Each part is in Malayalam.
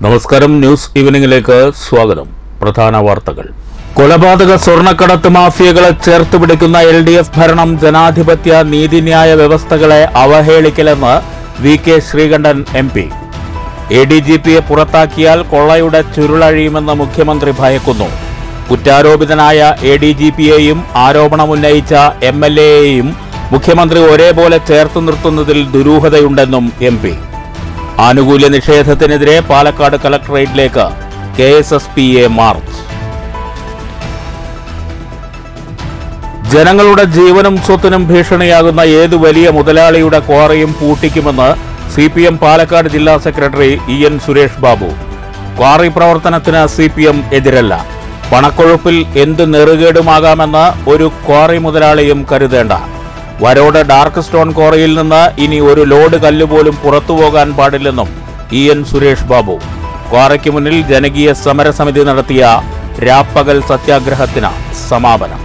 നമസ്കാരം ന്യൂസ് ഈവനിംഗിലേക്ക് സ്വാഗതം പ്രധാന വാർത്തകൾ കൊലപാതക സ്വർണ്ണക്കടത്ത് മാഫിയകളെ ചേർത്ത് പിടിക്കുന്ന എൽ ഡി എഫ് ഭരണം ജനാധിപത്യ നീതിന്യായ വ്യവസ്ഥകളെ അവഹേളിക്കലെന്ന് V K Sreekandan M P A D G പിയെ പുറത്താക്കിയാൽ കൊള്ളയുടെ ചുരുളഴിയുമെന്ന് മുഖ്യമന്ത്രി ഭയക്കുന്നു കുറ്റാരോപിതനായ എ ഡി ജി പിയെയും ആരോപണമുന്നയിച്ച എം എൽ എയെയും മുഖ്യമന്ത്രി ഒരേപോലെ ചേർത്ത് നിർത്തുന്നതിൽ ദുരൂഹതയുണ്ടെന്നും എം പി ആനുകൂല്യ നിഷേധത്തിനെതിരെ പാലക്കാട് കലക്ടറേറ്റിലേക്ക് K S S P A march ജനങ്ങളുടെ ജീവനും സ്വത്തിനും ഭീഷണിയാകുന്ന ഏത് വലിയ മുതലാളിയുടെ ക്വാറിയും പൂട്ടിക്കുമെന്ന് സി പി എം പാലക്കാട് ജില്ലാ secretary E N Suresh Babu quarry പ്രവർത്തനത്തിന് സി പി എം എതിരല്ല പണക്കൊഴുപ്പിൽ എന്ത് നെറുകേടുമാകാമെന്ന് ഒരു ക്വാറി മുതലാളിയും കരുതേണ്ട വരോട് ഡാർക്ക് സ്റ്റോൺ ക്വാറിയിൽ നിന്ന് ഇനി ഒരു ലോഡ് കല്ല് പോലും പുറത്തു പോകാൻ പാടില്ലെന്നും ഇ എൻ സുരേഷ് ബാബു ക്വാറയ്ക്ക് മുന്നിൽ ജനകീയ സമരസമിതി നടത്തിയ രാപ്പകൽ സത്യാഗ്രഹത്തിന് സമാപനം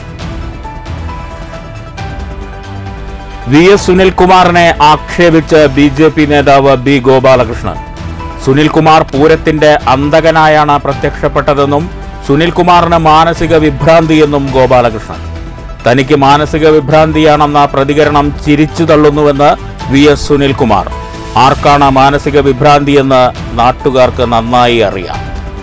വി എസ് സുനിൽകുമാറിനെ ആക്ഷേപിച്ച് ബി ജെ പി നേതാവ് ബി ഗോപാലകൃഷ്ണൻ സുനിൽകുമാർ പൂരത്തിന്റെ അന്തകനായാണ് പ്രത്യക്ഷപ്പെട്ടതെന്നും സുനിൽകുമാറിന് മാനസിക വിഭ്രാന്തിയെന്നും ഗോപാലകൃഷ്ണൻ തനിക്ക് മാനസിക വിഭ്രാന്തിയാണെന്ന പ്രതികരണം ചിരിച്ചു തള്ളുന്നുവെന്ന് വി എസ് സുനിൽകുമാർ ആർക്കാണ് മാനസിക വിഭ്രാന്തിയെന്ന് നാട്ടുകാർക്ക് നന്നായി അറിയാം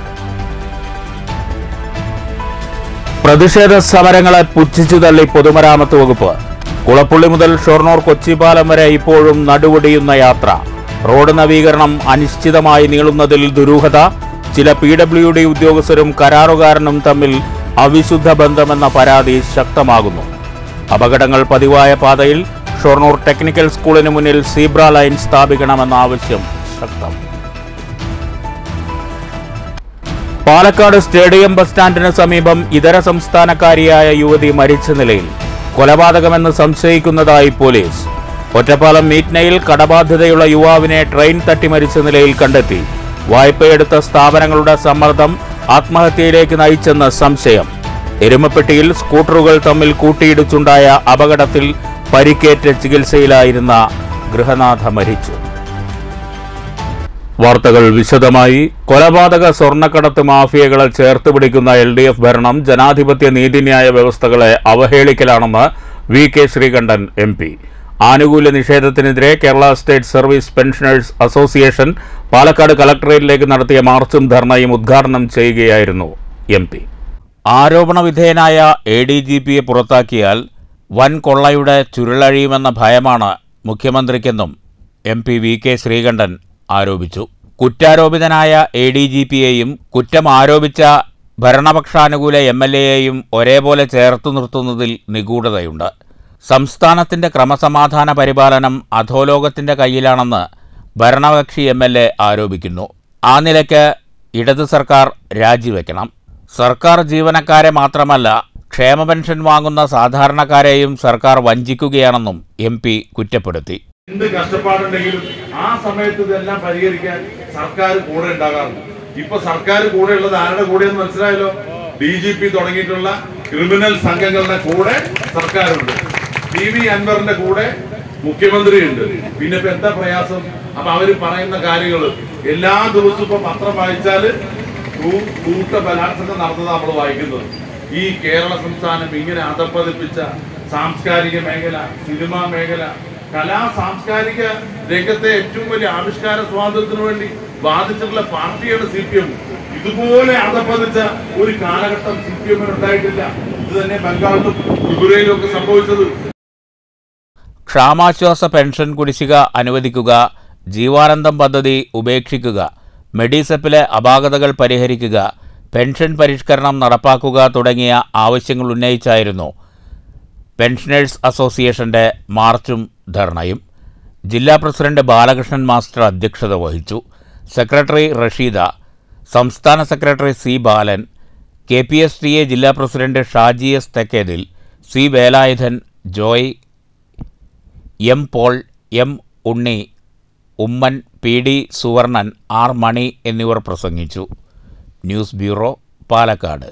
പ്രതിഷേധ സമരങ്ങളെ പുച്ഛിച്ചു തള്ളി പൊതുമരാമത്ത് വകുപ്പ് കുളപ്പുള്ളി മുതൽ ഷൊർണൂർ കൊച്ചിപ്പാലം വരെ ഇപ്പോഴും നടുവൊടിയുന്ന യാത്ര റോഡ് നവീകരണം അനിശ്ചിതമായി നീളുന്നതിൽ ദുരൂഹത ചില പി ഡബ്ല്യു ഡി ഉദ്യോഗസ്ഥരും കരാറുകാരനും തമ്മിൽ അവിശുദ്ധ ബന്ധമെന്ന പരാതി ശക്തമാകുന്നു അപകടങ്ങൾ പതിവായ പാതയിൽ ഷൊർണൂർ ടെക്നിക്കൽ സ്കൂളിന് മുന്നിൽ സീബ്ര ലൈൻ സ്ഥാപിക്കണമെന്ന ആവശ്യം ശക്തം പാലക്കാട് സ്റ്റേഡിയം ബസ് സ്റ്റാൻഡിന് സമീപം ഇതര സംസ്ഥാനക്കാരിയായ യുവതി മരിച്ച നിലയിൽ കൊലപാതകമെന്ന് സംശയിക്കുന്നതായി പോലീസ് ഒറ്റപ്പാലം മീറ്റ്നയിൽ കടബാധ്യതയുള്ള യുവാവിനെ ട്രെയിൻ തട്ടി മരിച്ച നിലയിൽ കണ്ടെത്തി വായ്പയെടുത്ത സ്ഥാപനങ്ങളുടെ സമ്മർദ്ദം ആത്മഹത്യയിലേക്ക് നയിച്ചെന്ന് സംശയം എരുമപ്പെട്ടിയിൽ സ്കൂട്ടറുകൾ തമ്മിൽ കൂട്ടിയിടിച്ചുണ്ടായ അപകടത്തിൽ പരിക്കേറ്റ് ചികിത്സയിലായിരുന്ന ഗൃഹനാഥ മരിച്ചു വാർത്തകൾ വിശദമായി കൊലപാതക സ്വർണ്ണക്കടത്ത് മാഫിയകളെ ചേർത്ത് പിടിക്കുന്ന എൽ ഡി എഫ് ഭരണം ജനാധിപത്യ നീതിന്യായ വ്യവസ്ഥകളെ അവഹേളിക്കലാണെന്ന് V K Sreekandan M P ആനുകൂല്യ നിഷേധത്തിനെതിരെ Kerala state service pensioners association Palakkad കലക്ടറേറ്റിലേക്ക് നടത്തിയ മാർച്ചും ധർണയും ഉദ്ഘാടനം ചെയ്യുകയായിരുന്നു എം പി ആരോപണ വിധേയനായ എ ഡി ജി പിയെ പുറത്താക്കിയാൽ വൻ കൊള്ളയുടെ ചുരുളഴിയുമെന്ന ഭയമാണ് മുഖ്യമന്ത്രിക്കെന്നും M P V K Sreekandan ആരോപിച്ചു കുറ്റാരോപിതനായ എ ഡി ജി പിയെയും കുറ്റം ആരോപിച്ച ഭരണപക്ഷാനുകൂല എം എൽ എയെയും ഒരേപോലെ ചേർത്തു നിർത്തുന്നതിൽ നിഗൂഢതയുണ്ട് സംസ്ഥാനത്തിന്റെ ക്രമസമാധാന പരിപാലനം അധോലോകത്തിന്റെ കയ്യിലാണെന്ന് ഭരണകക്ഷി എം എൽ എ ആരോപിക്കുന്നു ആ നിലയ്ക്ക് ഇടത് സർക്കാർ രാജിവെക്കണം സർക്കാർ ജീവനക്കാരെ മാത്രമല്ല ക്ഷേമ പെൻഷൻ വാങ്ങുന്ന സാധാരണക്കാരെയും സർക്കാർ വഞ്ചിക്കുകയാണെന്നും എം പി കുറ്റപ്പെടുത്തി എന്ത് കഷ്ടപ്പാടുണ്ടെങ്കിലും ആ സമയത്ത് ഇതെല്ലാം പരിഹരിക്കാൻ സർക്കാർ കൂടെ ഉണ്ടാകാറുണ്ട് ഇപ്പൊ സർക്കാർ കൂടെ ഉള്ളത് ആരുടെ കൂടെയെന്ന് മനസ്സിലായല്ലോ ഡി ജി പി തുടങ്ങിയിട്ടുള്ള ക്രിമിനൽ സംഘങ്ങളുടെ കൂടെ സർക്കാരുണ്ട് പി വി അൻവറിന്റെ കൂടെ മുഖ്യമന്ത്രിയുണ്ട് പിന്നെ ഇപ്പൊ എന്താ പ്രയാസം അപ്പൊ അവര് പറയുന്ന കാര്യങ്ങൾ എല്ലാ ദിവസവും ഇപ്പൊ പത്രം വായിച്ചാല് കൂ- കൂട്ട ബലാത്സംഗം നടന്നത് നമ്മൾ വായിക്കുന്നത് ഈ കേരള സംസ്ഥാനം ഇങ്ങനെ അധപ്പതിപ്പിച്ച സാംസ്കാരിക മേഖല സിനിമാ മേഖല കലാ സാംസ്കാരിക രംഗത്തെ ഏറ്റവും വലിയ ആവിഷ്കാര സ്വാതന്ത്ര്യത്തിന് വേണ്ടി വാദിച്ചിട്ടുള്ള പാർട്ടിയാണ് സി പി എം ഇതുപോലെ അധപ്പതിച്ച ഒരു കാലഘട്ടം സി പി എമ്മിന് ഉണ്ടായിട്ടില്ല ഇത് തന്നെ ബംഗാളിലും ത്രിപുരയിലും ഒക്കെ സംഭവിച്ചത് ക്ഷാമാശ്വാസ പെൻഷൻ കുടിശ്ശിക അനുവദിക്കുക ജീവാനന്ദം പദ്ധതി ഉപേക്ഷിക്കുക മെഡിസെപ്പിലെ അപാകതകൾ പരിഹരിക്കുക പെൻഷൻ പരിഷ്കരണം നടപ്പാക്കുക തുടങ്ങിയ ആവശ്യങ്ങൾ ഉന്നയിച്ചായിരുന്നു പെൻഷനേഴ്സ് അസോസിയേഷന്റെ മാർച്ചും ധർണയും ജില്ലാ പ്രസിഡന്റ് ബാലകൃഷ്ണൻ മാസ്റ്റർ അധ്യക്ഷത വഹിച്ചു സെക്രട്ടറി റഷീദ സംസ്ഥാന secretary C Balan K P S T A ജില്ലാ president Shaji S Thekkethil C Velayudhan Joy M Paul M Unni Oommen P D Suvarnan R Mani എന്നിവർ പ്രസംഗിച്ചു ന്യൂസ് ബ്യൂറോ പാലക്കാട്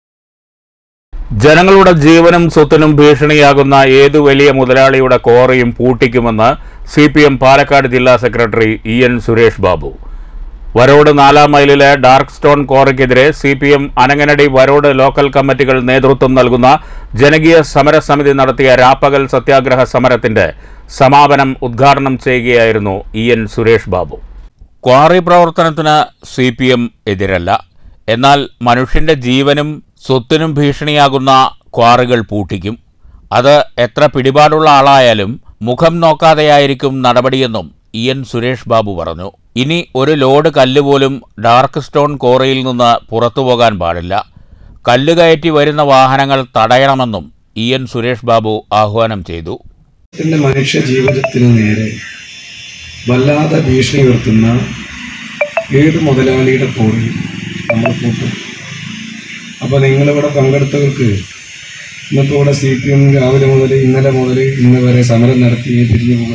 ജനങ്ങളുടെ ജീവനും സ്വത്തിനും ഭീഷണിയാകുന്ന ഏതു വലിയ മുതലാളിയുടെ കോറയും പൂട്ടിക്കുമെന്ന് സി പി എം പാലക്കാട് ജില്ലാ secretary E N Suresh Babu Varode നാലാം മൈലിലെ ഡാർക്ക് സ്റ്റോൺ ക്വാറിക്കെതിരെ C P M Ananganadi Varode local കമ്മിറ്റികൾ നേതൃത്വം നൽകുന്ന ജനകീയ സമരസമിതി നടത്തിയ രാപ്പകൽ സത്യാഗ്രഹ സമരത്തിന്റെ സമാപനം ഉദ്ഘാടനം ചെയ്യുകയായിരുന്നു E N Suresh Babu quarry പ്രവർത്തനത്തിന് സി പി എം എതിരല്ല എന്നാൽ മനുഷ്യന്റെ ജീവനും സ്വത്തിനും ഭീഷണിയാകുന്ന ക്വാറികൾ പൂട്ടിക്കും അത് എത്ര പിടിപാടുള്ള ആളായാലും മുഖം നോക്കാതെയായിരിക്കും നടപടിയെന്നും ഇ എൻ സുരേഷ് ബാബു പറഞ്ഞു ഇനി ഒരു ലോഡ് കല്ല് പോലും ഡാർക്ക് സ്റ്റോൺ കോറിയിൽ നിന്ന് പുറത്തു പോകാൻ പാടില്ല കല്ല് കയറ്റി വരുന്ന വാഹനങ്ങൾ തടയണമെന്നും ഇ എൻ സുരേഷ് ബാബു ആഹ്വാനം ചെയ്തു ത്തിന്റെ മനുഷ്യ ജീവിതത്തിന് നേരെ വല്ലാതെ ഭീഷണി ഉയർത്തുന്ന ഏത് മുതലാളിയുടെ പോയി നമ്മൾ കൂട്ടും അപ്പോൾ നിങ്ങളിവിടെ പങ്കെടുത്തവർക്ക് ഇന്നത്തെ ഇവിടെ സി പി എം രാവിലെ മുതൽ ഇന്നലെ മുതൽ ഇന്ന് വരെ സമരം നടത്തി തിരിഞ്ഞു പോവുക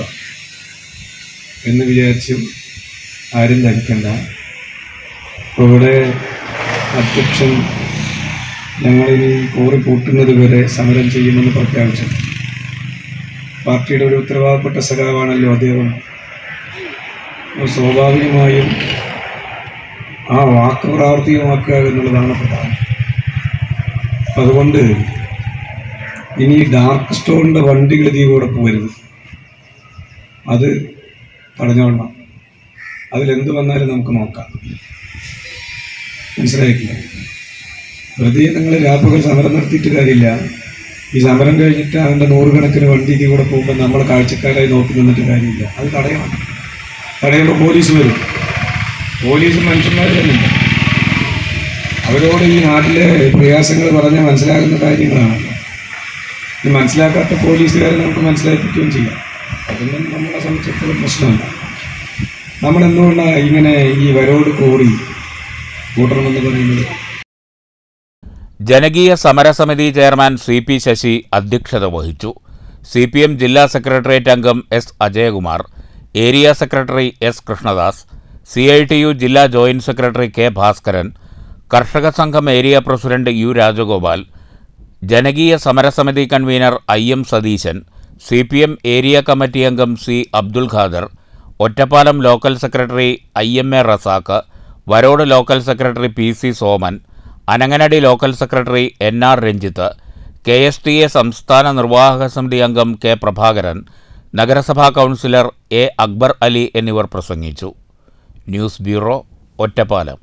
എന്ന് വിചാരിച്ചു ആരും ധരിക്കണ്ട ഇപ്പോൾ ഇവിടെ അധ്യക്ഷൻ ഞങ്ങളിനി കോറി പൂട്ടുന്നത് വരെ സമരം ചെയ്യുമെന്ന് പ്രഖ്യാപിച്ചു പാർട്ടിയുടെ ഒരു ഉത്തരവാദപ്പെട്ട സഖാവാണല്ലോ അദ്ദേഹം അപ്പോൾ സ്വാഭാവികമായും ആ വാക്ക് പ്രാവർത്തികമാക്കുക എന്നുള്ളതാണ് പ്രധാനം അപ്പം അതുകൊണ്ട് ഇനി ഡാർക്ക് സ്റ്റോറിൻ്റെ വണ്ടികൾ ഇതിലൂടെ പോകരുത് അത് തടഞ്ഞോളണം അതിലെന്ത് വന്നാലും നമുക്ക് നോക്കാം മനസ്സിലായിട്ടില്ല വെറുതെ നിങ്ങൾ രാപ്പകൽ സമരം നടത്തിയിട്ട് കാര്യമില്ല ഈ സമരം കഴിഞ്ഞിട്ട് അതിൻ്റെ നൂറുകണക്കിന് വണ്ടി ഇതിൽ കൂടെ പോകുമ്പോൾ നമ്മൾ കാഴ്ചക്കാരായി നോക്കി നിന്നിട്ട് കാര്യമില്ല അത് തടയണം തടയുമ്പോൾ പോലീസ് വരും പോലീസ് മനുഷ്യന്മാർ തന്നെയുണ്ട് അവരോട് ഈ നാട്ടിലെ പ്രയാസങ്ങൾ പറഞ്ഞാൽ മനസ്സിലാകുന്ന കാര്യങ്ങളാണല്ലോ ഈ മനസ്സിലാക്കാത്ത പോലീസുകാരെ നമുക്ക് മനസ്സിലാക്കിക്കുകയും ചെയ്യാം അതൊന്നും നമ്മളെ സംബന്ധിച്ചിടത്തോളം പ്രശ്നമല്ല നമ്മളെന്തുകൊണ്ടാണ് ഇങ്ങനെ ഈ വരോട് കോറി കൂട്ടണമെന്ന് പറയുന്നത് ജനകീയ സമരസമിതി ചെയർമാൻ സി പി ശശി അധ്യക്ഷത വഹിച്ചു സി പി എം ജില്ലാ സെക്രട്ടേറിയറ്റ് അംഗം S Ajayakumar area secretary S Krishnadas C I T U ജില്ലാ ജോയിന്റ് സെക്രട്ടറി കെ ഭാസ്കരൻ കർഷക സംഘം ഏരിയ പ്രസിഡന്റ് യു രാജഗോപാൽ ജനകീയ സമരസമിതി convener I M Satheesan C P M area committee അംഗം C Abdul Khader Ottapalam local secretary I M A Razak Varode local secretary P C Soman Ananganadi local secretary N R Ranjith K S T A സംസ്ഥാന നിർവാഹക സമിതി അംഗം കെ പ്രഭാകരൻ നഗരസഭാ കൗൺസിലർ എ അക്ബർ അലി എന്നിവർ പ്രസംഗിച്ചു ന്യൂസ് ബ്യൂറോ ഒറ്റപ്പാലം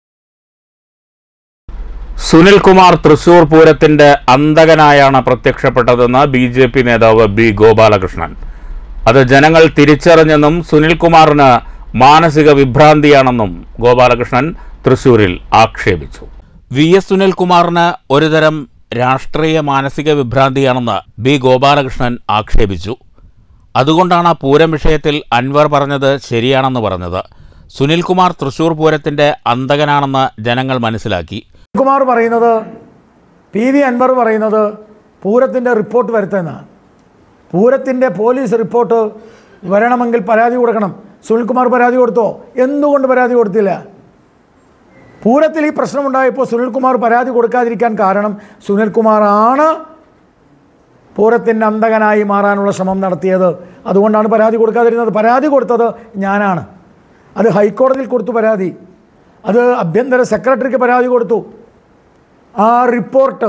സുനിൽകുമാർ തൃശൂർ പൂരത്തിന്റെ അന്തകനായാണ് പ്രത്യക്ഷപ്പെട്ടതെന്ന് ബി ജെ പി നേതാവ് ബി ഗോപാലകൃഷ്ണൻ അത് ജനങ്ങൾ തിരിച്ചറിഞ്ഞെന്നും സുനിൽകുമാറിന് മാനസിക വിഭ്രാന്തിയാണെന്നും ഗോപാലകൃഷ്ണൻ തൃശൂരിൽ ആക്ഷേപിച്ചു വി എസ് സുനിൽകുമാറിന് ഒരുതരം രാഷ്ട്രീയ മാനസിക വിഭ്രാന്തിയാണെന്ന് ബി ഗോപാലകൃഷ്ണൻ ആക്ഷേപിച്ചു അതുകൊണ്ടാണ് ആ പൂരം വിഷയത്തിൽ അൻവർ പറഞ്ഞത് ശരിയാണെന്ന് പറഞ്ഞത് സുനിൽകുമാർ തൃശൂർ പൂരത്തിന്റെ അന്തകനാണെന്ന് ജനങ്ങൾ മനസ്സിലാക്കി കുമാർ പറയുന്നത് പി വി അൻവർ പറയുന്നത് പൂരത്തിൻ്റെ റിപ്പോർട്ട് വരുത്തുന്നതാണ് പൂരത്തിൻ്റെ പോലീസ് റിപ്പോർട്ട് വരണമെങ്കിൽ പരാതി കൊടുക്കണം സുനിൽകുമാർ പരാതി കൊടുത്തോ എന്തുകൊണ്ട് പരാതി കൊടുത്തില്ല പൂരത്തിൽ ഈ പ്രശ്നമുണ്ടായപ്പോൾ സുനിൽകുമാർ പരാതി കൊടുക്കാതിരിക്കാൻ കാരണം സുനിൽകുമാറാണ് പൂരത്തിൻ്റെ അന്തകനായി മാറാനുള്ള ശ്രമം നടത്തിയത് അതുകൊണ്ടാണ് പരാതി കൊടുക്കാതിരുന്നത് പരാതി കൊടുത്തത് ഞാനാണ് അത് ഹൈക്കോടതിയിൽ കൊടുത്തു പരാതി അത് ആഭ്യന്തര സെക്രട്ടറിക്ക് പരാതി കൊടുത്തു ആ റിപ്പോർട്ട്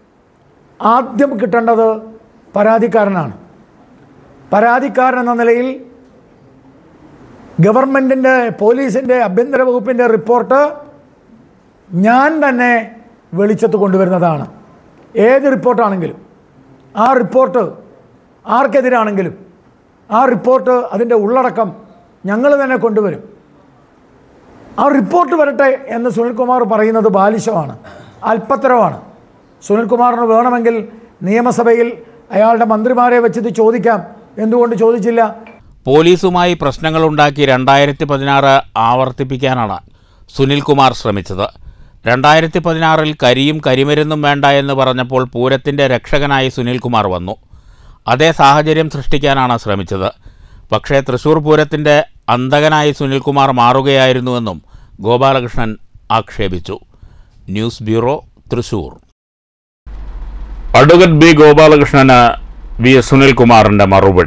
ആദ്യം കിട്ടേണ്ടത് പരാതിക്കാരനാണ് പരാതിക്കാരൻ എന്ന നിലയിൽ ഗവൺമെൻറ്റിൻ്റെ പോലീസിൻ്റെ ആഭ്യന്തര വകുപ്പിൻ്റെ റിപ്പോർട്ട് ഞാൻ തന്നെ വെളിച്ചത്ത് കൊണ്ടുവരുന്നതാണ് ഏത് റിപ്പോർട്ടാണെങ്കിലും ആ റിപ്പോർട്ട് ആർക്കെതിരാണെങ്കിലും ആ റിപ്പോർട്ട് അതിൻ്റെ ഉള്ളടക്കം ഞങ്ങൾ തന്നെ കൊണ്ടുവരും ആ റിപ്പോർട്ട് വരട്ടെ എന്ന് സുനിൽകുമാർ പറയുന്നത് ബാലിശമാണ് അല്പത്തരമാണ് സുനിൽകുമാറിന് വേണമെങ്കിൽ നിയമസഭയിൽ അയാളുടെ മന്ത്രിമാരെ വെച്ചിത് ചോദിക്കാം എന്തുകൊണ്ട് ചോദിച്ചില്ല പോലീസുമായി പ്രശ്നങ്ങളുണ്ടാക്കി രണ്ടായിരത്തി പതിനാറ് ആവർത്തിപ്പിക്കാനാണ് സുനിൽകുമാർ ശ്രമിച്ചത് രണ്ടായിരത്തി പതിനാറിൽ കരിയും കരിമരുന്നും വേണ്ട എന്ന് പറഞ്ഞപ്പോൾ പൂരത്തിൻ്റെ രക്ഷകനായി സുനിൽകുമാർ വന്നു അതേ സാഹചര്യം സൃഷ്ടിക്കാനാണ് ശ്രമിച്ചത് പക്ഷേ തൃശൂർ പൂരത്തിൻ്റെ അന്തകനായി സുനിൽകുമാർ മാറുകയായിരുന്നുവെന്നും ഗോപാലകൃഷ്ണൻ ആക്ഷേപിച്ചു news bureau Thrissur advocate B ഗോപാലകൃഷ്ണന് വി എസ് സുനിൽകുമാറിൻ്റെ മറുപടി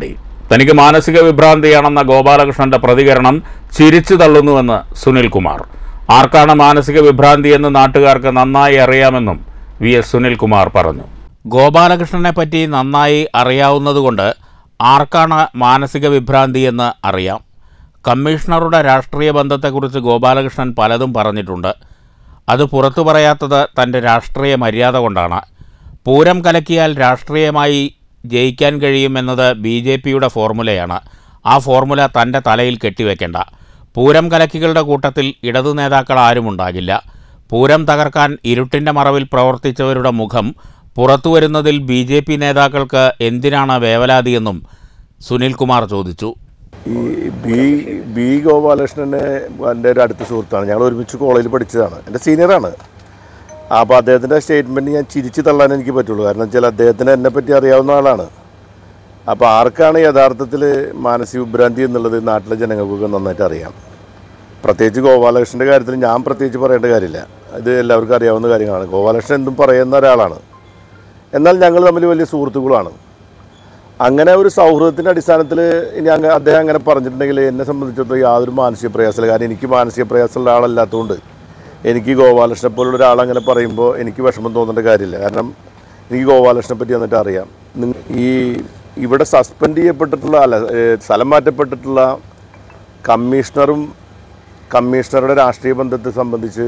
തനിക്ക് മാനസിക വിഭ്രാന്തിയാണെന്ന ഗോപാലകൃഷ്ണന്റെ പ്രതികരണം ചിരിച്ചു തള്ളുന്നുവെന്ന് സുനിൽകുമാർ ആർക്കാണ് മാനസിക വിഭ്രാന്തിയെന്ന് നാട്ടുകാർക്ക് നന്നായി അറിയാമെന്നും വി എസ് സുനിൽകുമാർ പറഞ്ഞു ഗോപാലകൃഷ്ണനെ പറ്റി നന്നായി അറിയാവുന്നതുകൊണ്ട് ആർക്കാണ് മാനസിക വിഭ്രാന്തിയെന്ന് അറിയാം കമ്മീഷണറുടെ രാഷ്ട്രീയ ബന്ധത്തെക്കുറിച്ച് ഗോപാലകൃഷ്ണൻ പലതും പറഞ്ഞിട്ടുണ്ട് അത് പുറത്തു പറയാത്തത് തൻ്റെ രാഷ്ട്രീയ മര്യാദ കൊണ്ടാണ് പൂരം കലക്കിയാൽ രാഷ്ട്രീയമായി ജയിക്കാൻ കഴിയുമെന്നത് ബി ജെ പിയുടെ ഫോർമുലയാണ് ആ ഫോർമുല തൻ്റെ തലയിൽ കെട്ടിവെക്കേണ്ട പൂരം കലക്കികളുടെ കൂട്ടത്തിൽ ഇടതു നേതാക്കൾ ആരുമുണ്ടാകില്ല പൂരം തകർക്കാൻ ഇരുട്ടിൻ്റെ മറവിൽ പ്രവർത്തിച്ചവരുടെ മുഖം പുറത്തു വരുന്നതിൽ ബി ജെ പി നേതാക്കൾക്ക് എന്തിനാണ് വേവലാതിയെന്നും സുനിൽകുമാർ ചോദിച്ചു ഈ ബി ബി ഗോപാലകൃഷ്ണനെ എൻ്റെ ഒരു അടുത്ത സുഹൃത്താണ് ഞങ്ങൾ ഒരുമിച്ച് കോളേജിൽ പഠിച്ചതാണ് എൻ്റെ സീനിയറാണ് അപ്പോൾ അദ്ദേഹത്തിൻ്റെ സ്റ്റേറ്റ്മെൻറ്റ് ഞാൻ ചിരിച്ച് തള്ളാൻ എനിക്ക് പറ്റുള്ളൂ കാരണം വെച്ചാൽ അദ്ദേഹത്തിന് എന്നെ പറ്റി അറിയാവുന്ന ആളാണ് അപ്പോൾ ആർക്കാണ് യഥാർത്ഥത്തിൽ മാനസിക വിഭ്രാന്തി എന്നുള്ളത് നാട്ടിലെ ജനങ്ങൾക്കൊക്കെ നന്നായിട്ട് അറിയാം പ്രത്യേകിച്ച് ഗോപാലകൃഷ്ണൻ്റെ കാര്യത്തിൽ ഞാൻ പ്രത്യേകിച്ച് പറയേണ്ട കാര്യമില്ല ഇത് എല്ലാവർക്കും അറിയാവുന്ന കാര്യങ്ങളാണ് ഗോപാലകൃഷ്ണൻ എന്തും പറയുന്ന ഒരാളാണ് എന്നാൽ ഞങ്ങൾ തമ്മിൽ വലിയ സുഹൃത്തുക്കളാണ് അങ്ങനെ ഒരു സൗഹൃദത്തിൻ്റെ അടിസ്ഥാനത്തിൽ ഇനി അങ്ങ് അദ്ദേഹം അങ്ങനെ പറഞ്ഞിട്ടുണ്ടെങ്കിൽ എന്നെ സംബന്ധിച്ചിടത്തോളം യാതൊരു മാനസിക പ്രയാസമില്ല കാരണം എനിക്ക് മാനസിക പ്രയാസമുള്ള ആളല്ലാത്തതുകൊണ്ട് എനിക്ക് ഗോപാലകൃഷ്ണനെ പോലുള്ള ഒരാൾ അങ്ങനെ പറയുമ്പോൾ എനിക്ക് വിഷമം തോന്നേണ്ട കാര്യമില്ല കാരണം എനിക്ക് ഗോപാലകൃഷ്ണനെ പറ്റി എന്നിട്ട് അറിയാം നിങ്ങ- ഈ ഇവിടെ സസ്പെൻഡ് ചെയ്യപ്പെട്ടിട്ടുള്ള അല്ല ഏഹ് സ്ഥലം മാറ്റപ്പെട്ടിട്ടുള്ള കമ്മീഷണറും കമ്മീഷണറുടെ രാഷ്ട്രീയ ബന്ധത്തെ സംബന്ധിച്ച്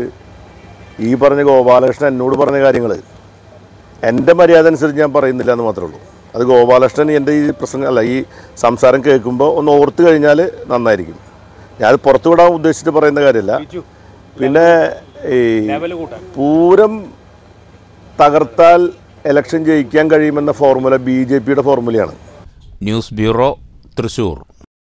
ഈ പറഞ്ഞ ഗോപാലകൃഷ്ണൻ എന്നോട് പറഞ്ഞ കാര്യങ്ങൾ എൻ്റെ മര്യാദ അനുസരിച്ച് ഞാൻ പറയുന്നില്ല എന്ന് മാത്രമേ ഉള്ളൂ അത് ഗോപാലകൃഷ്ണൻ എൻ്റെ ഈ പ്രസംഗം അല്ല ഈ സംസാരം കേൾക്കുമ്പോൾ ഒന്ന് ഓർത്ത് കഴിഞ്ഞാൽ നന്നായിരിക്കും ഞാനത് പുറത്തു വിടാൻ ഉദ്ദേശിച്ചിട്ട് പറയുന്ന കാര്യമല്ല പിന്നെ ഈ പൂരം തകർത്താൽ ഇലക്ഷൻ ജയിക്കാൻ കഴിയുമെന്ന ഫോർമുല ബി ജെ പിയുടെ ഫോർമുലയാണ് news bureau Thrissur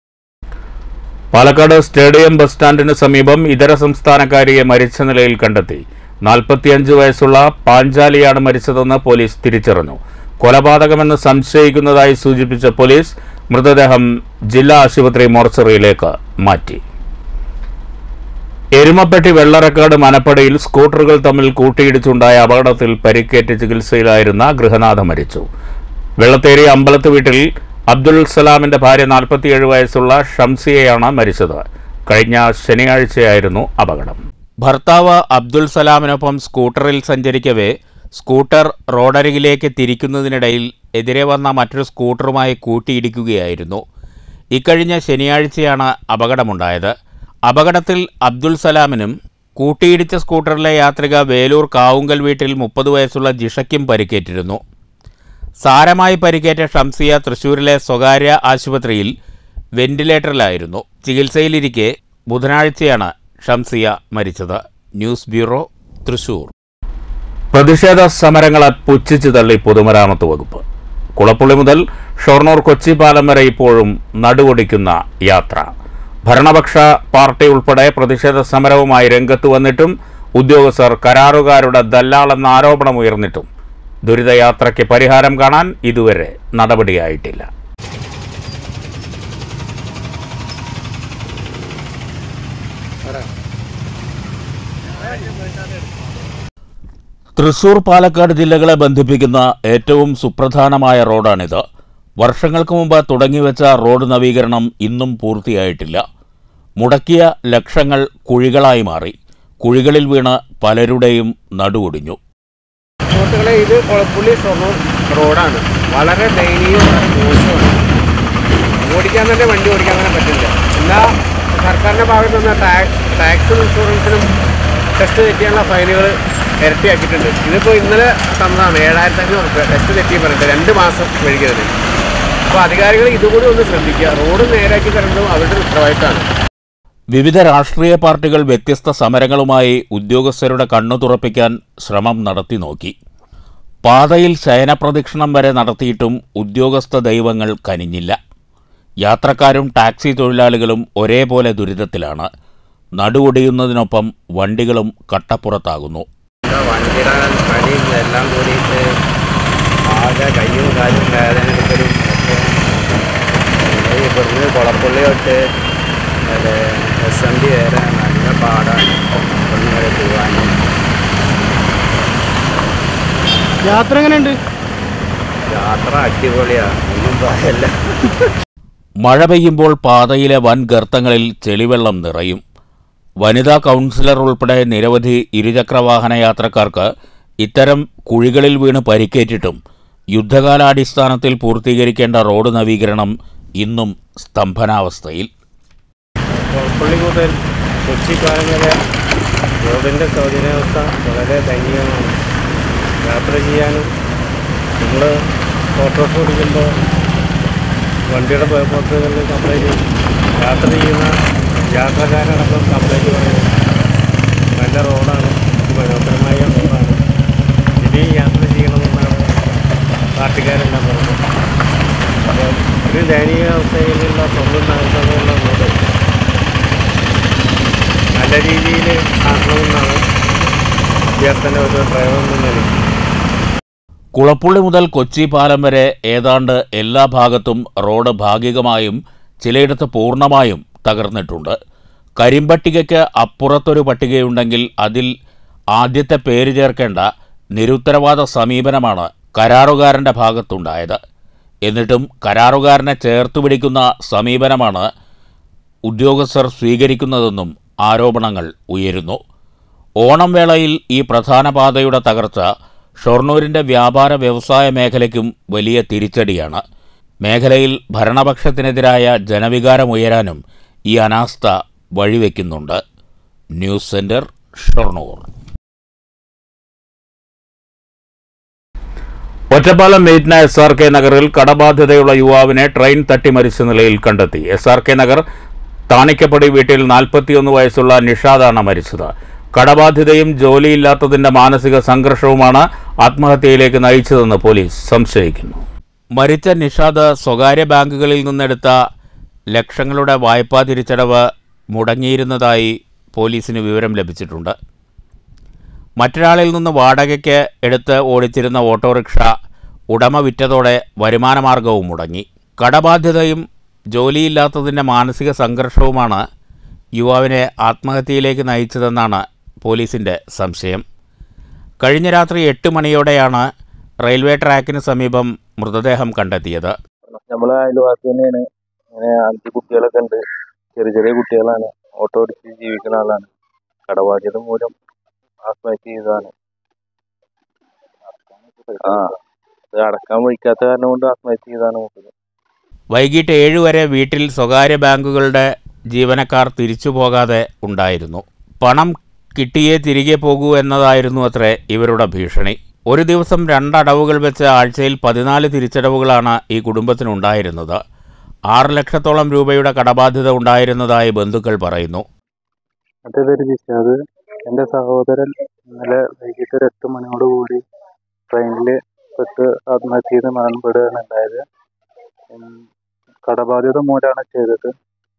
Palakkad stadium bus സ്റ്റാൻഡിന് സമീപം ഇതര സംസ്ഥാനക്കാരിയെ മരിച്ച നിലയിൽ കണ്ടെത്തി നാൽപ്പത്തിയഞ്ച് വയസ്സുള്ള പാഞ്ചാലിയാണ് മരിച്ചതെന്ന് പോലീസ് തിരിച്ചറിഞ്ഞു കൊലപാതകമെന്ന് സംശയിക്കുന്നതായി സൂചിപ്പിച്ച പോലീസ് മൃതദേഹം ജില്ലാ ആശുപത്രി മോർച്ചറിയിലേക്ക് മാറ്റി എരുമപ്പെട്ടി വെള്ളറക്കാട് മനപ്പടിയിൽ സ്കൂട്ടറുകൾ തമ്മിൽ കൂട്ടിയിടിച്ചുണ്ടായ അപകടത്തിൽ പരിക്കേറ്റ് ചികിത്സയിലായിരുന്ന ഗൃഹനാഥ മരിച്ചു വെള്ളത്തേരി അമ്പലത്ത് വീട്ടിൽ അബ്ദുൽ സലാമിന്റെ ഭാര്യ നാൽപ്പത്തിയേഴ് വയസ്സുള്ള ഷംസിയയാണ് മരിച്ചത് കഴിഞ്ഞ ശനിയാഴ്ചയായിരുന്നു അപകടം ഭർത്താവ് അബ്ദുൽ സലാമിനൊപ്പം സ്കൂട്ടറിൽ സഞ്ചരിക്കവേ സ്കൂട്ടർ റോഡരികിലേക്ക് തിരിക്കുന്നതിനിടയിൽ എതിരെ വന്ന മറ്റൊരു സ്കൂട്ടറുമായി കൂട്ടിയിടിക്കുകയായിരുന്നു ഇക്കഴിഞ്ഞ ശനിയാഴ്ചയാണ് അപകടമുണ്ടായത് അപകടത്തിൽ അബ്ദുൽ സലാമിനും കൂട്ടിയിടിച്ച സ്കൂട്ടറിലെ യാത്രിക വേലൂർ കാവുങ്കൽ വീട്ടിൽ മുപ്പത് വയസ്സുള്ള ജിഷയ്ക്കും പരിക്കേറ്റിരുന്നു സാരമായി പരിക്കേറ്റ ഷംസിയ തൃശൂരിലെ സ്വകാര്യ ആശുപത്രിയിൽ വെന്റിലേറ്ററിലായിരുന്നു ചികിത്സയിലിരിക്കെ ബുധനാഴ്ചയാണ് ഷംസിയ മരിച്ചത് ന്യൂസ് ബ്യൂറോ തൃശൂർ പ്രതിഷേധ സമരങ്ങളെ പുച്ഛിച്ചു തള്ളി പൊതുമരാമത്ത് വകുപ്പ് കുളപ്പുള്ളി മുതൽ ഷൊർണൂർ കൊച്ചി പാലം വരെ ഇപ്പോഴും നടുവൊടിക്കുന്ന യാത്ര ഭരണപക്ഷ പാർട്ടി ഉൾപ്പെടെ പ്രതിഷേധ സമരവുമായി രംഗത്ത് വന്നിട്ടും ഉദ്യോഗസ്ഥർ കരാറുകാരുടെ ദല്ലാളെന്ന ആരോപണമുയർന്നിട്ടും ദുരിതയാത്രയ്ക്ക് പരിഹാരം കാണാൻ ഇതുവരെ നടപടിയായിട്ടില്ല തൃശൂർ പാലക്കാട് ജില്ലകളെ ബന്ധിപ്പിക്കുന്ന ഏറ്റവും സുപ്രധാനമായ റോഡാണിത് വർഷങ്ങൾക്ക് മുമ്പ് തുടങ്ങിവെച്ച റോഡ് നവീകരണം ഇന്നും പൂർത്തിയായിട്ടില്ല മുടക്കിയ ലക്ഷങ്ങൾ കുഴികളായി മാറി കുഴികളിൽ വീണ് പലരുടെയും നടുവൊടിഞ്ഞു സുഹൃത്തുക്കളെ ഇത് കുളപ്പുള്ളി ഷൊർണൂർ റോഡാണ് വളരെ ദയനീയവും മോശമാണ് ഓടിക്കാൻ തന്നെ വണ്ടി ഓടിക്കാൻ തന്നെ പറ്റില്ല എല്ലാ സർക്കാരിൻ്റെ ഭാഗത്തു നിന്ന് ടാക്സ് ടാക്സും ഇൻഷുറൻസിനും ടെസ്റ്റ് തെറ്റിയുള്ള ഫൈനുകൾ ഇരട്ടിയാക്കിയിട്ടുണ്ട് ഇതിപ്പോൾ ഇന്നലെ തന്നതാണ് ഏഴായിരത്തി അഞ്ഞൂറ് റുപ്യ ടെസ്റ്റ് തെറ്റി പറഞ്ഞിട്ട് രണ്ട് മാസം വൈകിയതിന് അപ്പോൾ അധികാരികൾ ഇതുകൂടി ഒന്ന് ശ്രദ്ധിക്കുക റോഡ് നേരാക്കി തരേണ്ടതും അവരുടെ ഉത്തരവാദിത്തമാണ് വിവിധ രാഷ്ട്രീയ പാർട്ടികൾ വ്യത്യസ്ത സമരങ്ങളുമായി ഉദ്യോഗസ്ഥരുടെ കണ്ണു തുറപ്പിക്കാൻ ശ്രമം നടത്തി നോക്കി പാതയിൽ ശയനപ്രദക്ഷിണം വരെ നടത്തിയിട്ടും ഉദ്യോഗസ്ഥ ദൈവങ്ങൾ കനിഞ്ഞില്ല യാത്രക്കാരും ടാക്സി തൊഴിലാളികളും ഒരേപോലെ ദുരിതത്തിലാണ് നടുവൊടിയുന്നതിനൊപ്പം വണ്ടികളും കട്ടപ്പുറത്താകുന്നു വണ്ടിയുടെ പണിയും എല്ലാം കൂടിയിട്ട് ആകെ കയ്യും കാലും വേദന എടുക്കലും ഒക്കെ ഇവിടുന്ന് കുളപ്പള്ളി തൊട്ട് എസ് എം ഡി വരെ നല്ല പാടാണ് ഇവിടുന്ന് വരെ പോകാനും യാത്ര എങ്ങനെയുണ്ട് യാത്ര അടിപൊളിയാണ് ഒന്നും പറയല്ല മഴ പെയ്യുമ്പോൾ പാതയിലെ വൻ ഗർത്തങ്ങളിൽ ചെളിവെള്ളം നിറയും വനിതാ കൗൺസിലർ ഉൾപ്പെടെ നിരവധി ഇരുചക്രവാഹന യാത്രക്കാർക്ക് ഇത്തരം കുഴികളിൽ വീണ് പരിക്കേറ്റിട്ടും യുദ്ധകാലാടിസ്ഥാനത്തിൽ പൂർത്തീകരിക്കേണ്ട റോഡ് നവീകരണം ഇന്നും സ്തംഭനാവസ്ഥയിൽ പുള്ളി മുതൽ കൊച്ചി പാലം വരെ റോഡിൻ്റെ സൗകര്യാവസ്ഥ വളരെ ദയനീയമാണ് യാത്ര ചെയ്യാനും നമ്മൾ ഓട്ടോസ് ഓടിക്കുമ്പോൾ വണ്ടിയുടെ പുറത്തുകളിൽ കംപ്ലൈൻറ്റ് യാത്ര ചെയ്യുന്ന യാത്രക്കാരടക്കം കംപ്ലൈൻറ്റ് പറയുന്നു നല്ല റോഡാണ് മനോഹരമായ റോഡാണ് ഇനിയും യാത്ര ചെയ്യണമെന്നാണ് പാർട്ടിക്കാരെല്ലാം പറഞ്ഞത് അപ്പോൾ ഒരു ദയനീയ അവസ്ഥയിലുള്ള തൊഴിൽ നഗരസഭയുള്ള റോഡ് നല്ല രീതിയിൽ ആക്കണമെന്നാണ് വിദ്യാർത്ഥിൻ്റെ ഒരു പ്രയോഗം എന്ന നിലയ്ക്ക് കുളപ്പുള്ളി മുതൽ കൊച്ചി പാലം വരെ ഏതാണ്ട് എല്ലാ ഭാഗത്തും റോഡ് ഭാഗികമായും ചിലയിടത്ത് പൂർണ്ണമായും തകർന്നിട്ടുണ്ട് കരിമ്പട്ടികയ്ക്ക് അപ്പുറത്തൊരു പട്ടികയുണ്ടെങ്കിൽ അതിൽ ആദ്യത്തെ പേര് ചേർക്കേണ്ട നിരുത്തരവാദ സമീപനമാണ് കരാറുകാരൻ്റെ ഭാഗത്തുണ്ടായത് എന്നിട്ടും കരാറുകാരനെ ചേർത്ത് പിടിക്കുന്ന സമീപനമാണ് ഉദ്യോഗസ്ഥർ സ്വീകരിക്കുന്നതെന്നും ആരോപണങ്ങൾ ഉയരുന്നു ഓണം വേളയിൽ ഈ പ്രധാന പാതയുടെ തകർച്ച ഷൊർണൂരിൻ്റെ വ്യാപാര വ്യവസായ മേഖലയ്ക്കും വലിയ തിരിച്ചടിയാണ് മേഖലയിൽ ഭരണപക്ഷത്തിനെതിരായ ജനവികാരമുയരാനും ഈ അനാസ്ഥ വഴിവെക്കുന്നുണ്ട് ന്യൂസ് സെന്റർ ഷൊർണൂർ ഒറ്റപ്പാലം മെയ്റ്റ്ന എസ് ആർ കെ നഗറിൽ കടബാധ്യതയുള്ള യുവാവിനെ ട്രെയിൻ തട്ടി മരിച്ച നിലയിൽ കണ്ടെത്തി S R K Nagar Thanikkappadi വീട്ടിൽ നാൽപ്പത്തിയൊന്ന് വയസ്സുള്ള നിഷാദാണ് മരിച്ചത് കടബാധ്യതയും ജോലിയില്ലാത്തതിന്റെ മാനസിക സംഘർഷവുമാണ് ആത്മഹത്യയിലേക്ക് നയിച്ചതെന്ന് പോലീസ് സംശയിക്കുന്നു മരിച്ച നിഷാദ് സ്വകാര്യ ബാങ്കുകളിൽ നിന്നെടുത്ത ലക്ഷങ്ങളുടെ വായ്പാ തിരിച്ചടവ് മുടങ്ങിയിരുന്നതായി പോലീസിന് വിവരം ലഭിച്ചിട്ടുണ്ട് മറ്റൊരാളിൽ നിന്ന് വാടകയ്ക്ക് എടുത്ത് ഓടിച്ചിരുന്ന ഓട്ടോറിക്ഷ ഉടമ വിറ്റതോടെ വരുമാനമാർഗവും മുടങ്ങി കടബാധ്യതയും ജോലിയില്ലാത്തതിൻ്റെ മാനസിക സംഘർഷവുമാണ് യുവാവിനെ ആത്മഹത്യയിലേക്ക് നയിച്ചതെന്നാണ് പോലീസിൻ്റെ സംശയം കഴിഞ്ഞ രാത്രി എട്ട് മണിയോടെയാണ് റെയിൽവേ ട്രാക്കിന് സമീപം മൃതദേഹം കണ്ടെത്തിയത് നമ്മളെ അയൽവാസി തന്നെയാണ് അങ്ങനെ അഞ്ച് കുട്ടികളൊക്കെ ഉണ്ട് ചെറിയ ചെറിയ കുട്ടികളാണ് ഓട്ടോ ഓടിച്ച് ജീവിക്കുന്ന ആളാണ് കടബാധ്യത മൂലം ആത്മഹത്യ ചെയ്തതാണ് ആ അത് അടക്കാൻ വഹിക്കാത്ത കാരണം കൊണ്ട് ആത്മഹത്യ ചെയ്താണ് നോക്കുന്നത് വൈകിട്ട് ഏഴ് വരെ വീട്ടിൽ സ്വകാര്യ ബാങ്കുകളുടെ ജീവനക്കാർ തിരിച്ചു പോകാതെ ഉണ്ടായിരുന്നു പണം കിട്ടിയേ തിരികെ പോകൂ എന്നതായിരുന്നു അത്രേ ഇവരുടെ ഭീഷണി ഒരു ദിവസം രണ്ടടവുകൾ വെച്ച് ആഴ്ചയിൽ പതിനാല് തിരിച്ചടവുകളാണ് ഈ കുടുംബത്തിനുണ്ടായിരുന്നത് ആറ് ലക്ഷത്തോളം രൂപയുടെ കടബാധ്യത ഉണ്ടായിരുന്നതായി ബന്ധുക്കൾ പറയുന്നു എൻ്റെ പേര് ജിഷാദ് എൻ്റെ സഹോദരൻ ഇന്നലെ വൈകിട്ട് ഒരു എട്ട് മണിയോട് കൂടി ട്രെയിനിൽ പെട്ട് ആത്മഹത്യ ചെയ്ത് മരണപ്പെടുകയാണ് ഉണ്ടായത് ഉം, കടബാധ്യത മൂലമാണ് ചെയ്തത്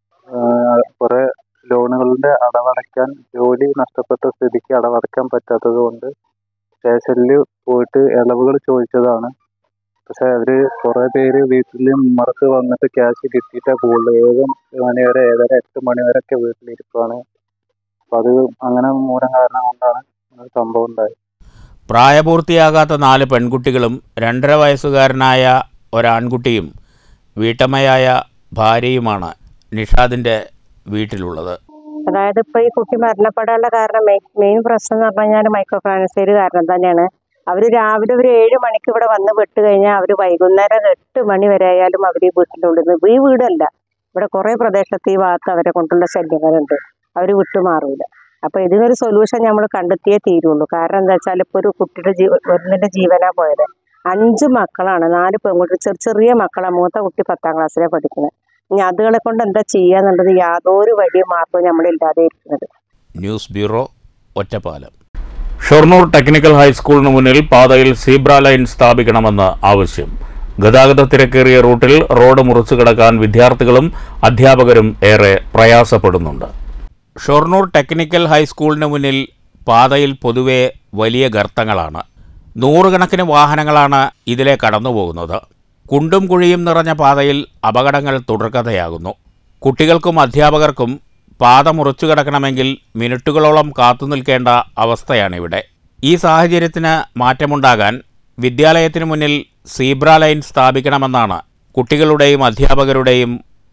കുറേ ലോണുകളുടെ അടവടയ്ക്കാൻ ജോലി നഷ്ടപ്പെട്ട സ്ഥിതിക്ക് അടവടയ്ക്കാൻ പറ്റാത്തത് കൊണ്ട് സ്റ്റേഷനിൽ പോയിട്ട് ഇളവുകൾ ചോദിച്ചതാണ് പക്ഷെ അവര് കുറെ പേര് വീട്ടിൽ ഉമ്മറത്ത് വന്നിട്ട് ക്യാഷ് കിട്ടിയിട്ടേ പോകുള്ളൂ ഏഴ് മണി വരെ ഏഴര എട്ട് മണി വരെ ഒക്കെ വീട്ടിലിരിപ്പാണ് അപ്പൊ അത് അങ്ങനെ മൂലം കാരണം കൊണ്ടാണ് അങ്ങനെ സംഭവം ഉണ്ടായത് പ്രായപൂർത്തിയാകാത്ത നാല് പെൺകുട്ടികളും രണ്ടര വയസ്സുകാരനായ ഒരാൺകുട്ടിയും വീട്ടമ്മയായ ഭാര്യയുമാണ് നിഷാദിൻ്റെ വീട്ടിലുള്ളത് അതായത് ഇപ്പൊ ഈ കുട്ടി മരണപ്പെടാനുള്ള കാരണം മെയിൻ പ്രശ്നം എന്ന് പറഞ്ഞു കഴിഞ്ഞാൽ മൈക്രോ ഫൈനാൻസിയർ കാരണം തന്നെയാണ് അവര് രാവിലെ ഒരു ഏഴ് മണിക്ക് ഇവിടെ വന്ന് വിട്ട് കഴിഞ്ഞാൽ അവര് വൈകുന്നേരം എട്ട് മണി വരെ ആയാലും അവർ ഈ വീട്ടിൻ്റെ ഉള്ളിൽ നിന്ന് ഈ വീടല്ല ഇവിടെ കുറെ പ്രദേശത്ത് ഈ ഭാഗത്ത് അവരെ കൊണ്ടുള്ള ശല്യങ്ങളുണ്ട് അവർ വിട്ടുമാറൂല അപ്പൊ ഇതിനൊരു സൊല്യൂഷൻ നമ്മൾ കണ്ടെത്തിയേ തീരുള്ളൂ കാരണം എന്താ വെച്ചാൽ ഇപ്പൊ ഒരു കുട്ടിയുടെ ജീവ ഒന്നിന്റെ ജീവനാ പോയത് അഞ്ച് മക്കളാണ് നാല് പെൺകുട്ടി ചെറിയ ചെറിയ മക്കളാണ് മൂത്ത കുട്ടി പത്താം ക്ലാസ്സിലെ പഠിക്കുന്നത് ഇനി അതുകളെ കൊണ്ട് എന്താ ചെയ്യാന്നുള്ളത് യാതൊരു വഴിയ മാർഗവും നമ്മളില്ലാതെ ഇരിക്കുന്നത് news bureau Ottapalam Shoranur technical ഹൈസ്കൂളിന് മുന്നിൽ പാതയിൽ സീബ്ര ലൈൻ സ്ഥാപിക്കണമെന്ന് ആവശ്യം ഗതാഗത തിരക്കേറിയ റൂട്ടിൽ റോഡ് മുറിച്ചു കിടക്കാൻ വിദ്യാർത്ഥികളും അധ്യാപകരും ഏറെ പ്രയാസപ്പെടുന്നുണ്ട് ഷൊർണൂർ ടെക്നിക്കൽ ഹൈസ്കൂളിന് മുന്നിൽ പാതയിൽ പൊതുവെ വലിയ ഗർത്തങ്ങളാണ് നൂറുകണക്കിന് വാഹനങ്ങളാണ് ഇതിലെ കടന്നുപോകുന്നത് കുണ്ടും കുഴിയും നിറഞ്ഞ പാതയിൽ അപകടങ്ങൾ തുടർക്കഥയാകുന്നു കുട്ടികൾക്കും അധ്യാപകർക്കും പാത മുറിച്ചു കിടക്കണമെങ്കിൽ മിനിറ്റുകളോളം കാത്തുനിൽക്കേണ്ട അവസ്ഥയാണിവിടെ ഈ സാഹചര്യത്തിന് മാറ്റമുണ്ടാകാൻ വിദ്യാലയത്തിന് മുന്നിൽ സീബ്ര ലൈൻ സ്ഥാപിക്കണമെന്നാണ് കുട്ടികളുടെയും അധ്യാപകരുടെയും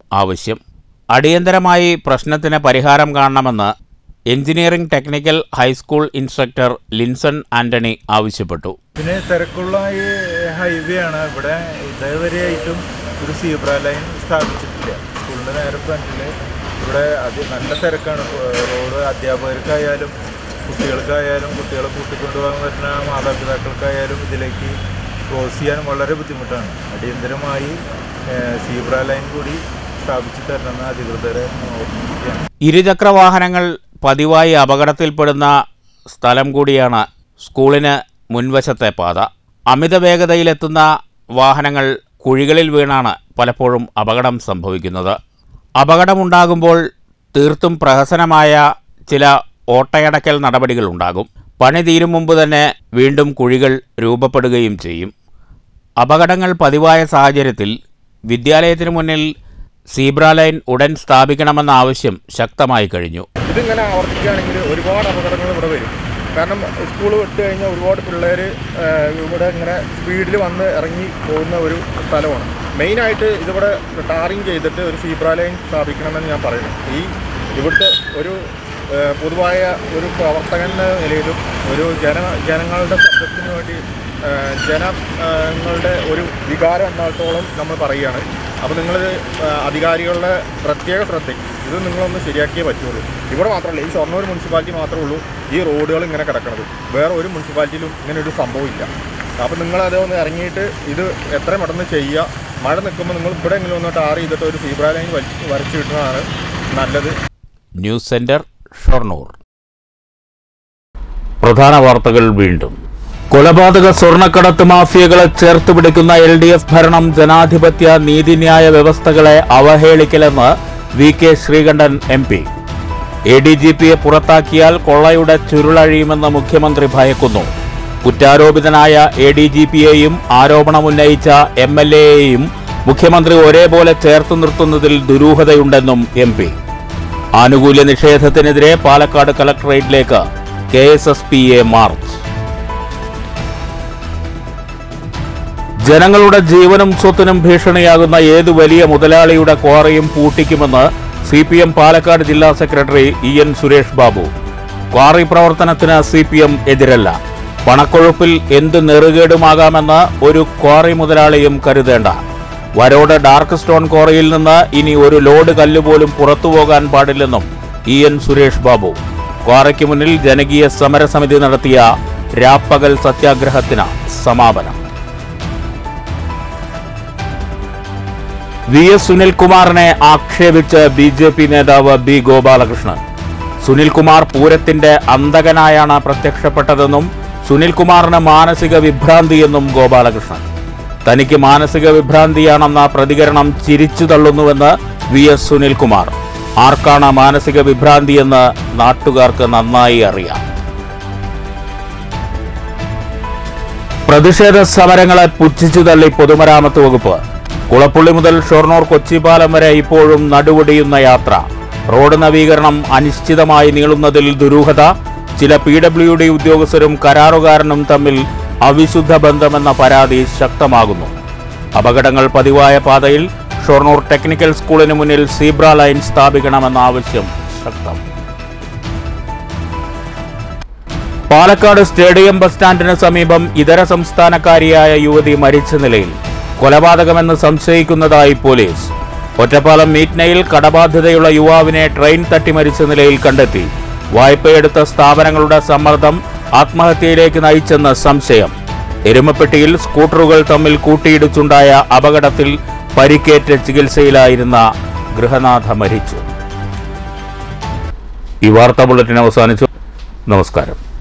ആവശ്യം അടിയന്തരമായി പ്രശ്നത്തിന് പരിഹാരം കാണണമെന്ന് engineering technical high school instructor Linson Antony ആവശ്യപ്പെട്ടു പിന്നെ തിരക്കുള്ള ഈ ഹൈവേ ആണ് ഇവിടെ ഇതേവരെയായിട്ടും ഒരു സീബ്ര ലൈൻ സ്ഥാപിച്ചിട്ടില്ല സ്കൂളിൻ്റെ നേരെ ഫ്രണ്ടിൽ ഇവിടെ അത് നല്ല തിരക്കാണ് ഇപ്പൊ റോഡ് അധ്യാപകർക്കായാലും കുട്ടികൾക്കായാലും കുട്ടികളെ കൂട്ടിക്കൊണ്ടുപോകാൻ വരുന്ന മാതാപിതാക്കൾക്കായാലും ഇതിലേക്ക് ക്രോസ് ചെയ്യാൻ വളരെ ബുദ്ധിമുട്ടാണ് അടിയന്തരമായി സീബ്ര ലൈൻ കൂടി സ്ഥാപിച്ചു തരണമെന്ന് അധികൃതരെ ഓർമ്മിപ്പിക്കുകയാണ് ഇരുചക്ര വാഹനങ്ങൾ പതിവായി അപകടത്തിൽപ്പെടുന്ന സ്ഥലം കൂടിയാണ് സ്കൂളിന് മുൻവശത്തെ പാത അമിത വേഗതയിലെത്തുന്ന വാഹനങ്ങൾ കുഴികളിൽ വീണാണ് പലപ്പോഴും അപകടം സംഭവിക്കുന്നത് അപകടമുണ്ടാകുമ്പോൾ തീർത്തും പ്രഹസനമായ ചില ഓട്ടയടക്കൽ നടപടികളുണ്ടാകും പണി തീരും മുമ്പ് തന്നെ വീണ്ടും കുഴികൾ രൂപപ്പെടുകയും ചെയ്യും അപകടങ്ങൾ പതിവായ സാഹചര്യത്തിൽ വിദ്യാലയത്തിന് മുന്നിൽ സീബ്ര ലൈൻ ഉടൻ സ്ഥാപിക്കണമെന്ന ആവശ്യം ശക്തമായി കഴിഞ്ഞു ഇതിങ്ങനെ ആവർത്തിക്കുകയാണെങ്കിൽ ഒരുപാട് അപകടങ്ങൾ ഇവിടെ വരും കാരണം സ്കൂൾ വിട്ട് കഴിഞ്ഞാൽ ഒരുപാട് പിള്ളേർ ഇവിടെ ഇങ്ങനെ സ്പീഡിൽ വന്ന് ഇറങ്ങി പോകുന്ന ഒരു സ്ഥലമാണ് മെയിനായിട്ട് ഇതിവിടെ ടാറിങ് ചെയ്തിട്ട് ഒരു സീബ്ര ലൈൻ സ്ഥാപിക്കണമെന്ന് ഞാൻ പറയുന്നു ഈ ഇവിടുത്തെ ഒരു ഏഹ്, പൊതുവായ ഒരു പ്രവർത്തകൻ എന്ന നിലയിലും ഒരു ജന ജനങ്ങളുടെ ശബ്ദത്തിന് വേണ്ടി ഏഹ്, ജനങ്ങളുടെ ഒരു വികാരം എന്നിടത്തോളം നമ്മൾ പറയുകയാണ് അപ്പോൾ നിങ്ങൾ അധികാരികളുടെ പ്രത്യേക ശ്രദ്ധയ്ക്ക് ഇത് നിങ്ങളൊന്ന് ശരിയാക്കിയേ പറ്റുള്ളൂ ഇവിടെ മാത്രമല്ല ഈ ഷൊർണൂർ മുനിസിപ്പാലിറ്റി മാത്രമേ ഉള്ളൂ ഈ റോഡുകൾ ഇങ്ങനെ കിടക്കുന്നത് വേറെ ഒരു മുനിസിപ്പാലിറ്റിയിലും ഇങ്ങനെ ഒരു സംഭവമില്ല അപ്പോൾ നിങ്ങൾ അത് ഒന്ന് ഇറങ്ങിയിട്ട് ഇത് എത്രയും പെട്ടെന്ന് ചെയ്യുക മഴ നിൽക്കുമ്പോൾ നിങ്ങൾ ഇവിടെ എങ്കിലും ഒന്ന് ടാർ ചെയ്തിട്ട് ഒരു സീബ്ര ലൈൻ വലിച്ച് വരച്ച് കിട്ടുന്നതാണ് നല്ലത് ന്യൂസ് സെന്റർ ഷൊർണൂർ പ്രധാന വാർത്തകൾ വീണ്ടും കൊലപാതക സ്വർണ്ണക്കടത്ത് മാഫിയകളെ ചേർത്ത് പിടിക്കുന്ന എൽ ഡി എഫ് ഭരണം ജനാധിപത്യ നീതിന്യായ വ്യവസ്ഥകളെ അവഹേളിക്കലെന്ന് V K Sreekandan M P A D G പിയെ പുറത്താക്കിയാൽ കൊള്ളയുടെ ചുരുളഴിയുമെന്ന് മുഖ്യമന്ത്രി ഭയക്കുന്നു കുറ്റാരോപിതനായ എ ഡി ജി പിയെയും ആരോപണമുന്നയിച്ച എം എൽ എയെയും മുഖ്യമന്ത്രി ഒരേപോലെ ചേർത്ത് നിർത്തുന്നതിൽ ദുരൂഹതയുണ്ടെന്നും എം പി ആനുകൂല്യ നിഷേധത്തിനെതിരെ പാലക്കാട് കലക്ടറേറ്റിലേക്ക് K S S P A march ജനങ്ങളുടെ ജീവനും സ്വത്തിനും ഭീഷണിയാകുന്ന ഏതു വലിയ മുതലാളിയുടെ ക്വാറിയും പൂട്ടിക്കുമെന്ന് സി പി എം പാലക്കാട് ജില്ലാ secretary E N Suresh Babu quarry പ്രവർത്തനത്തിന് സി പി എം എതിരല്ല പണക്കൊഴുപ്പിൽ എന്ത് നെറുകേടുമാകാമെന്ന് ഒരു ക്വാറി മുതലാളിയും കരുതേണ്ട വരോട് ഡാർക്ക് സ്റ്റോൺ ക്വാറിയിൽ നിന്ന് ഇനി ഒരു ലോഡ് കല്ല് പോലും പുറത്തു പോകാൻ പാടില്ലെന്നും ഇ എൻ സുരേഷ് ബാബു ക്വാറയ്ക്ക് മുന്നിൽ ജനകീയ സമരസമിതി നടത്തിയ രാപ്പകൽ സത്യാഗ്രഹത്തിന് സമാപനം വി എസ് സുനിൽകുമാറിനെ ആക്ഷേപിച്ച് ബി ജെ പി നേതാവ് ബി ഗോപാലകൃഷ്ണൻ സുനിൽകുമാർ പൂരത്തിന്റെ അന്തകനായാണ് പ്രത്യക്ഷപ്പെട്ടതെന്നും സുനിൽകുമാറിന് മാനസിക വിഭ്രാന്തിയെന്നും ഗോപാലകൃഷ്ണൻ തനിക്ക് മാനസിക വിഭ്രാന്തിയാണെന്ന പ്രതികരണം ചിരിച്ചു തള്ളുന്നുവെന്ന് വി എസ് സുനിൽകുമാർ ആർക്കാണ് മാനസിക വിഭ്രാന്തിയെന്ന് നാട്ടുകാർക്ക് നന്നായി അറിയാം പ്രതിഷേധ സമരങ്ങളെ പുച്ഛിച്ചു തള്ളി പൊതുമരാമത്ത് വകുപ്പ് കുളപ്പുള്ളി മുതൽ ഷൊർണൂർ കൊച്ചിപ്പാലം വരെ ഇപ്പോഴും നടുവൊടിയുന്ന യാത്ര റോഡ് നവീകരണം അനിശ്ചിതമായി നീളുന്നതിൽ ദുരൂഹത ചില പി ഡബ്ല്യു ഡി ഉദ്യോഗസ്ഥരും കരാറുകാരനും തമ്മിൽ അവിശുദ്ധ ബന്ധമെന്ന പരാതി ശക്തമാകുന്നു അപകടങ്ങൾ പതിവായ പാതയിൽ ഷൊർണൂർ ടെക്നിക്കൽ സ്കൂളിന് മുന്നിൽ സീബ്ര ലൈൻ സ്ഥാപിക്കണമെന്ന ആവശ്യം ശക്തം പാലക്കാട് സ്റ്റേഡിയം ബസ് സ്റ്റാൻഡിന് സമീപം ഇതര സംസ്ഥാനക്കാരിയായ യുവതി മരിച്ച നിലയിൽ കൊലപാതകമെന്ന് സംശയിക്കുന്നതായി പോലീസ് ഒറ്റപ്പാലം മീറ്റ്നയിൽ കടബാധ്യതയുള്ള യുവാവിനെ ട്രെയിൻ തട്ടി മരിച്ച നിലയിൽ കണ്ടെത്തി വായ്പയെടുത്ത സ്ഥാപനങ്ങളുടെ സമ്മർദ്ദം ആത്മഹത്യയിലേക്ക് നയിച്ചെന്ന് സംശയം എരുമപ്പെട്ടിയിൽ സ്കൂട്ടറുകൾ തമ്മിൽ കൂട്ടിയിടിച്ചുണ്ടായ അപകടത്തിൽ പരിക്കേറ്റ് ചികിത്സയിലായിരുന്ന ഗൃഹനാഥ മരിച്ചു ഈ വാർത്താ ബുള്ളറ്റിൻ അവസാനിച്ചു നമസ്കാരം